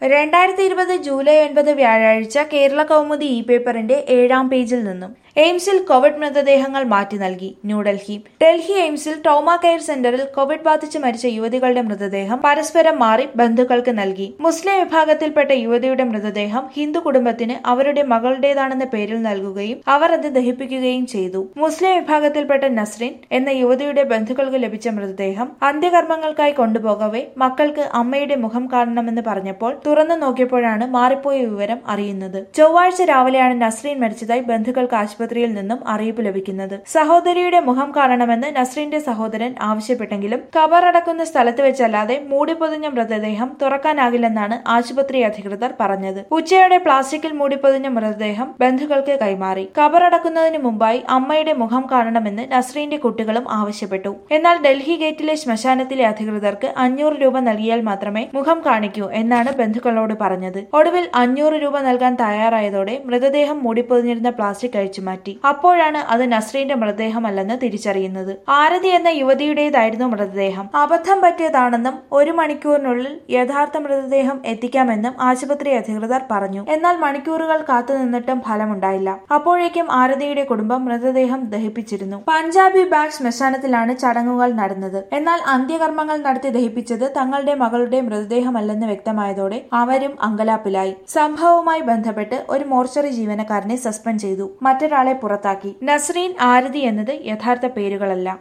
രണ്ടായിരത്തി ഇരുപത് ജൂലൈ ഒൻപത് വ്യാഴാഴ്ച കേരള കൗമുദി ഇ പേപ്പറിന്റെ ഏഴാം പേജിൽ നിന്നും എയിംസിൽ കോവിഡ് മൃതദേഹങ്ങൾ മാറ്റി നൽകി ന്യൂഡൽഹി ഡൽഹി എയിംസിൽ ട്രോമ കെയർ സെന്ററിൽ കോവിഡ് ബാധിച്ച് മരിച്ച യുവതികളുടെ മൃതദേഹം പരസ്പരം മാറി ബന്ധുക്കൾക്ക് നൽകി മുസ്ലിം വിഭാഗത്തിൽപ്പെട്ട യുവതിയുടെ മൃതദേഹം ഹിന്ദു കുടുംബത്തിന് അവരുടെ മകളുടേതാണെന്ന പേരിൽ നൽകുകയും അവർ അത് ദഹിപ്പിക്കുകയും ചെയ്തു മുസ്ലിം വിഭാഗത്തിൽപ്പെട്ട നസ്രിൻ എന്ന യുവതിയുടെ ബന്ധുക്കൾക്ക് ലഭിച്ച മൃതദേഹം അന്ത്യകർമ്മങ്ങൾക്കായി കൊണ്ടുപോകവെ മക്കൾക്ക് അമ്മയുടെ മുഖം കാണണമെന്ന് പറഞ്ഞപ്പോൾ തുറന്നു നോക്കിയപ്പോഴാണ് മാറിപ്പോയ വിവരം അറിയുന്നത് ചൊവ്വാഴ്ച രാവിലെയാണ് നസ്രീൻ മരിച്ചതായി ബന്ധുക്കൾക്ക് ആശുപത്രിയിൽ നിന്നും അറിയിപ്പ് ലഭിക്കുന്നത് സഹോദരിയുടെ മുഖം കാണണമെന്ന് നസ്രീന്റെ സഹോദരൻ ആവശ്യപ്പെട്ടെങ്കിലും ഖബർ അടക്കുന്ന സ്ഥലത്ത് വെച്ചല്ലാതെ മൂടിപ്പൊതിഞ്ഞ മൃതദേഹം തുറക്കാനാകില്ലെന്നാണ് ആശുപത്രി അധികൃതർ പറഞ്ഞത് ഉച്ചയോടെ പ്ലാസ്റ്റിക്കിൽ മൂടിപ്പൊതിഞ്ഞ മൃതദേഹം ബന്ധുക്കൾക്ക് കൈമാറി ഖബർ അടക്കുന്നതിന് മുമ്പായി അമ്മയുടെ മുഖം കാണണമെന്ന് നസ്രീന്റെ കുട്ടികളും ആവശ്യപ്പെട്ടു എന്നാൽ ഡൽഹി ഗേറ്റിലെ ശ്മശാനത്തിലെ അധികൃതർക്ക് അഞ്ഞൂറ് രൂപ നൽകിയാൽ മാത്രമേ മുഖം കാണിക്കൂ എന്നാണ് ബന്ധുക്കളോട് പറഞ്ഞത് ഒടുവിൽ അഞ്ഞൂറ് രൂപ നൽകാൻ തയ്യാറായതോടെ മൃതദേഹം മൂടിപ്പൊതിഞ്ഞിരുന്ന പ്ലാസ്റ്റിക് അഴിച്ചുമാറ്റി അപ്പോഴാണ് അത് നസ്രീന്റെ മൃതദേഹമല്ലെന്ന് തിരിച്ചറിയുന്നത് ആരതി എന്ന യുവതിയുടേതായിരുന്നു മൃതദേഹം അബദ്ധം പറ്റിയതാണെന്നും ഒരു മണിക്കൂറിനുള്ളിൽ യഥാർത്ഥ മൃതദേഹം എത്തിക്കാമെന്നും ആശുപത്രി അധികൃതർ പറഞ്ഞു എന്നാൽ മണിക്കൂറുകൾ കാത്തുനിന്നിട്ടും ഫലമുണ്ടായില്ല അപ്പോഴേക്കും ആരതിയുടെ കുടുംബം മൃതദേഹം ദഹിപ്പിച്ചിരുന്നു പഞ്ചാബി ബാഗ് ശ്മശാനത്തിലാണ് ചടങ്ങുകൾ നടന്നത് എന്നാൽ അന്ത്യകർമ്മങ്ങൾ നടത്തി ദഹിപ്പിച്ചത് തങ്ങളുടെ മകളുടെ മൃതദേഹമല്ലെന്ന് വ്യക്തമായതോടെ അവരും അങ്കലാപ്പിലായി സംഭവവുമായി ബന്ധപ്പെട്ട് ഒരു മോർച്ചറി ജീവനക്കാരനെ സസ്പെൻഡ് ചെയ്തു മറ്റൊരാളെ പുറത്താക്കി നസ്രീൻ ആരതി എന്നത് യഥാർത്ഥ പേരുകളല്ല